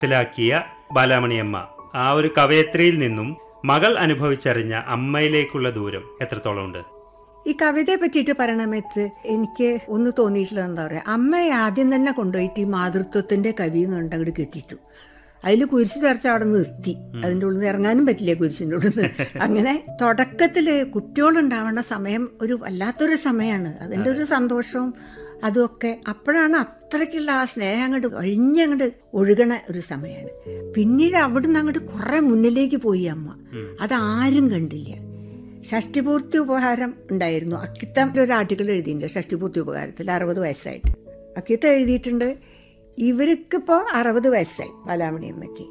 മനസ്സിലാക്കിയ ബാലാമണിയമ്മ ആ ഒരു കവയത്രിയിൽ നിന്നും മകൾ അനുഭവിച്ചറിഞ്ഞ അമ്മയിലേക്കുള്ള ദൂരം എത്രത്തോളം ഉണ്ട് ഈ കവിതയെ പറ്റിയിട്ട് പറയണമേത്ത് എനിക്ക് ഒന്ന് തോന്നിയിട്ടുള്ളത് എന്താ പറയാ അമ്മയെ ആദ്യം തന്നെ കൊണ്ടുപോയിട്ട് ഈ മാതൃത്വത്തിന്റെ കവി എന്നുണ്ട് അങ്ങോട്ട് കെട്ടിട്ടു അതിൽ കുരിശ് തെറച്ച് അവിടെ നിർത്തി അതിൻ്റെ ഉള്ളിൽ നിന്ന് ഇറങ്ങാനും പറ്റില്ല കുരിശിൻ്റെ ഉള്ളിൽ നിന്ന് അങ്ങനെ തുടക്കത്തില് കുട്ടികളുണ്ടാവേണ്ട സമയം ഒരു വല്ലാത്തൊരു സമയമാണ് അതിൻ്റെ ഒരു സന്തോഷവും അതുമൊക്കെ അപ്പോഴാണ് അത്രയ്ക്കുള്ള ആ സ്നേഹം അങ്ങോട്ട് ഒഴിഞ്ഞങ്ങോട്ട് ഒഴുകണ ഒരു സമയമാണ് പിന്നീട് അവിടുന്ന് അങ്ങോട്ട് കുറെ മുന്നിലേക്ക് പോയി അമ്മ അതാരും കണ്ടില്ല ഷഷ്ടിപൂർത്തി ഉപഹാരം ഉണ്ടായിരുന്നു അക്കിത്തം ഒരു ആർട്ടിക്കിൾ എഴുതിയിട്ടുണ്ട് ഷഷ്ടിപൂർത്തി ഉപകാരത്തിൽ അറുപത് വയസ്സായിട്ട് അക്കിത്തം എഴുതിയിട്ടുണ്ട് ഇവർക്കിപ്പോൾ അറുപത് വയസ്സായി ബാലാമണിയമ്മയ്ക്ക്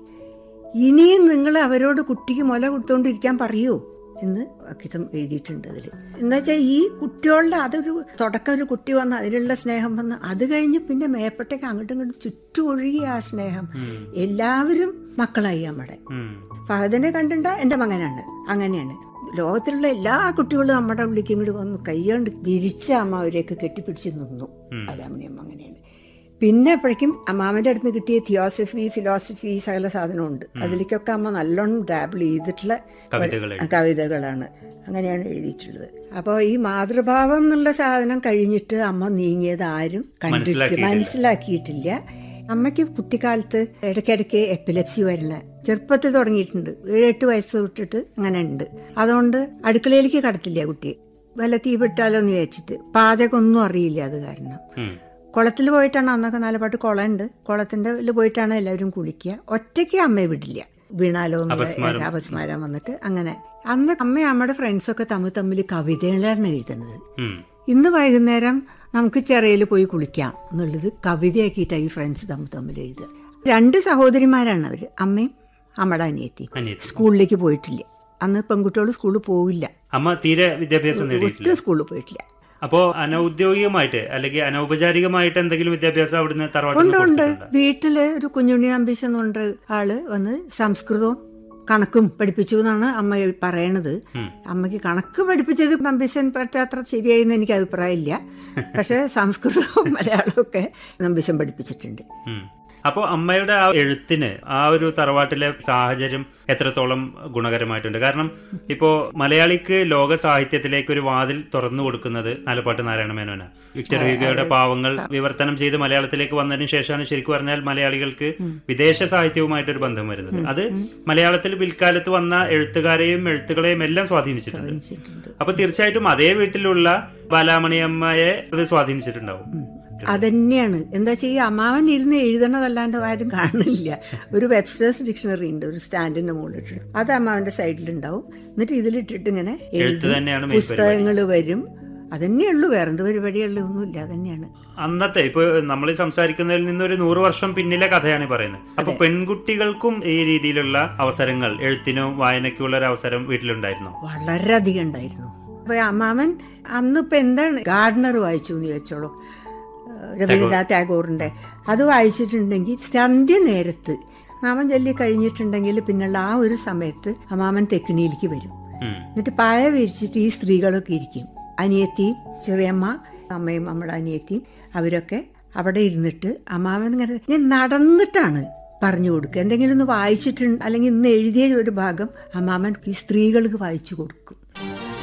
ഇനിയും നിങ്ങൾ അവരോട് കുട്ടിക്ക് മുല കൊടുത്തോണ്ടിരിക്കാൻ പറയൂ എന്ന് അക്കിത്തം എഴുതിയിട്ടുണ്ട് അതിൽ എന്താ വെച്ചാൽ ഈ കുട്ടികളുടെ അതൊരു തുടക്കം ഒരു കുട്ടി വന്ന് അതിലുള്ള സ്നേഹം വന്ന് അത് കഴിഞ്ഞ് പിന്നെ മേപ്പട്ടേക്ക് അങ്ങോട്ടും ഇങ്ങോട്ടും ചുറ്റും ഒഴുകിയ ആ സ്നേഹം എല്ലാവരും മക്കളായി നമ്മുടെ ഉം. ഫഹദിനെ കണ്ടിട്ട എൻ്റെ മകനാണ് അങ്ങനെയാണ് ലോകത്തിലുള്ള എല്ലാ കുട്ടികളും നമ്മുടെ ഉള്ളിലേക്ക് ഇങ്ങോട്ട് വന്നു കൈകൊണ്ട് വിരിച്ച അമ്മ അവരെയൊക്കെ കെട്ടിപ്പിടിച്ച് നിന്നു അതാമണിയമ്മ അങ്ങനെയാണ് പിന്നെ അപ്പോഴേക്കും അമ്മാവൻ്റെ അടുത്ത് നിന്ന് കിട്ടിയ തിയോസഫി ഫിലോസഫി സകല സാധനമുണ്ട് അതിലേക്കൊക്കെ അമ്മ നല്ലോണം ഡാബിൾ ചെയ്തിട്ടുള്ള കവിതകൾ ഒരു- കവിതകളാണ് അങ്ങനെയാണ് എഴുതിയിട്ടുള്ളത് അപ്പോൾ ഈ മാതൃഭാവം എന്നുള്ള സാധനം കഴിഞ്ഞിട്ട് അമ്മ നീങ്ങിയത് ആരും കണ്ടിട്ട് മനസ്സിലാക്കിയിട്ടില്ല. മനസ്സിലാക്കിയിട്ടില്ല അമ്മയ്ക്ക് കുട്ടിക്കാലത്ത് ഇടയ്ക്കിടയ്ക്ക് എപ്പിലെപ്സി വരില്ല ചെറുപ്പത്തിൽ തുടങ്ങിയിട്ടുണ്ട് ഏഴെട്ട് വയസ്സ് തൊട്ടിട്ട് അങ്ങനെ ഉണ്ട് അതുകൊണ്ട് അടുക്കളയിലേക്ക് കടത്തില്ല കുട്ടി വല്ല തീ പെട്ടാലോ എന്ന് വിചാരിച്ചിട്ട് പാചകമൊന്നും അറിയില്ല അത് കാരണം ഉം. കുളത്തിൽ പോയിട്ടാണ് അന്നൊക്കെ നാലപ്പാട്ട് കുളമുണ്ട് കുളത്തിന്റെ ഇതിൽ പോയിട്ടാണ് എല്ലാവരും കുളിക്കുക ഒറ്റയ്ക്ക് അമ്മയെ വിടില്ല വീണാലോ എന്നുള്ള അപസ്മാരം വന്നിട്ട് അങ്ങനെ അന്ന് അമ്മയും അമ്മയുടെ ഫ്രണ്ട്സൊക്കെ തമ്മിൽ തമ്മിൽ കവിതകളാണ് എഴുതുന്നത് ഉം. ഇന്ന് വൈകുന്നേരം നമുക്ക് ചെറിയയിൽ പോയി കുളിക്കാം എന്നുള്ളത് കവിതയാക്കിയിട്ടാണ് ഈ ഫ്രണ്ട്സ് തമ്മിൽ തമ്മിൽ എഴുതുക രണ്ട് സഹോദരിമാരാണ് അവർ അമ്മയും അമ്മയുടെ അനിയത്തി അനിയത്തി സ്കൂളിലേക്ക് പോയിട്ടില്ല അന്ന് പെൺകുട്ടികൾ സ്കൂളിൽ പോവില്ല അമ്മ തീരെ വിദ്യാഭ്യാസം നേടിയിട്ടില്ല ഒട്ടും സ്കൂളിൽ പോയിട്ടില്ല അപ്പോ അനൗദ്യോഗികമായിട്ട് അല്ലെങ്കിൽ അനൗപചാരികമായിട്ട് എന്തെങ്കിലും വിദ്യാഭ്യാസം അവിടുന്ന് തറവാട്ടിൽ ഉണ്ട് ഉണ്ട് കൊടുത്തിട്ടുണ്ടോ? വീട്ടില് ഒരു കുഞ്ഞുണ്ണി അംബീഷൻ എന്ന് പറഞ്ഞ ആള് വന്ന് സംസ്കൃതവും കണക്കും പഠിപ്പിച്ചു എന്നാണ് അമ്മ പറയണത് ഉം. അമ്മയ്ക്ക് കണക്ക് പഠിപ്പിച്ചത് നമ്പീശൻ പറ്റാത്ര ശരിയായെന്ന് എനിക്ക് അഭിപ്രായമില്ല പക്ഷെ സംസ്കൃതവും മലയാളവും ഒക്കെ നമ്പീശൻ പഠിപ്പിച്ചിട്ടുണ്ട് ഉം. അപ്പോ അമ്മയുടെ ആ എഴുത്തിന് ആ ഒരു തറവാട്ടിലെ സാഹചര്യം എത്രത്തോളം ഗുണകരമായിട്ടുണ്ട് കാരണം ഇപ്പോ മലയാളിക്ക് ലോക സാഹിത്യത്തിലേക്ക് ഒരു വാതിൽ തുറന്നു കൊടുക്കുന്നത് നാലപ്പാട്ട് നാരായണ മേനോന വിക്ടർ ഹ്യൂഗോയുടെ പാവങ്ങൾ വിവർത്തനം ചെയ്ത് മലയാളത്തിലേക്ക് വന്നതിന് ശേഷമാണ് ശരിക്കും പറഞ്ഞാൽ മലയാളികൾക്ക് വിദേശ സാഹിത്യവുമായിട്ടൊരു ബന്ധം വരുന്നത് അത് മലയാളത്തിൽ പിൽക്കാലത്ത് വന്ന എഴുത്തുകാരെയും എഴുത്തുകളെയും എല്ലാം സ്വാധീനിച്ചിട്ടുണ്ട് പഠിപ്പിച്ചിട്ടുണ്ട് അപ്പൊ തീർച്ചയായിട്ടും അതേ വീട്ടിലുള്ള ബാലാമണിയമ്മയെ അത് സ്വാധീനിച്ചിട്ടുണ്ടാവും അതന്നെയാണ് എന്താ വെച്ചാൽ ഈ അമ്മാവൻ ഇരുന്ന് എഴുതണതല്ലാണ്ട് ആരും കാണില്ല ഒരു വെബ്സ്റ്റേഴ്സ് ഡിക്ഷണറി ഉണ്ട് ഒരു സ്റ്റാൻഡിന്റെ മുകളിലിട്ട് അത് അമ്മാവന്റെ സൈഡിലുണ്ടാവും എന്നിട്ട് ഇതിലിട്ടിട്ട് ഇങ്ങനെ എഴുത്ത് എഴുതും തന്നെയാണ് മെയിൻ പരിപാടി പുസ്തകങ്ങൾ വരും അതന്നെ ഉള്ളൂ വേറെന്ത് പരിപാടികളിൽ ഒന്നുമില്ല അതന്നെയാണ് അന്നത്തെ ഇപ്പൊ നമ്മൾ സംസാരിക്കുന്നതിൽ നിന്ന് ഒരു നൂറ് വർഷം പിന്നിലെ കഥയാണ് ഈ പറയുന്നത് അപ്പൊ പെൺകുട്ടികൾക്കും ഈ രീതിയിലുള്ള അവസരങ്ങൾ എഴുത്തിനും വായനയ്ക്കും ഉള്ള ഒരു അവസരം വീട്ടിലുണ്ടായിരുന്നു വളരെയധികം ഉണ്ടായിരുന്നു അപ്പൊ അമ്മാവൻ അന്ന് ഇപ്പൊ എന്താണ് ഗാർഡനർ വായിച്ചു എന്ന് ചോദിച്ചോളൂ ഏഹ് രവീന്ദ്രനാഥ് ടാഗോറിന്റെ അത് വായിച്ചിട്ടുണ്ടെങ്കിൽ സന്ധ്യ നേരത്ത് നാമം ചൊല്ലി കഴിഞ്ഞിട്ടുണ്ടെങ്കിൽ പിന്നുള്ള ആ ഒരു സമയത്ത് അമ്മാമൻ തെക്കിണിയിലേക്ക് വരും ഉം. എന്നിട്ട് പായ വിരിച്ചിട്ട് ഈ സ്ത്രീകളൊക്കെ ഇരിക്കും അനിയത്തിയും ചെറിയമ്മ അമ്മയും നമ്മുടെ അനിയത്തിയും അവരൊക്കെ അവിടെ ഇരുന്നിട്ട് അമ്മാവൻ ഇങ്ങനെ ഇങ്ങനെ നടന്നിട്ടാണ് പറഞ്ഞു കൊടുക്കുക എന്തെങ്കിലും ഒന്ന് വായിച്ചിട്ടുണ്ട് അല്ലെങ്കിൽ ഇന്ന് എഴുതിയ ഒരു ഭാഗം അമ്മാമൻ ഈ സ്ത്രീകൾക്ക് വായിച്ചു കൊടുക്കും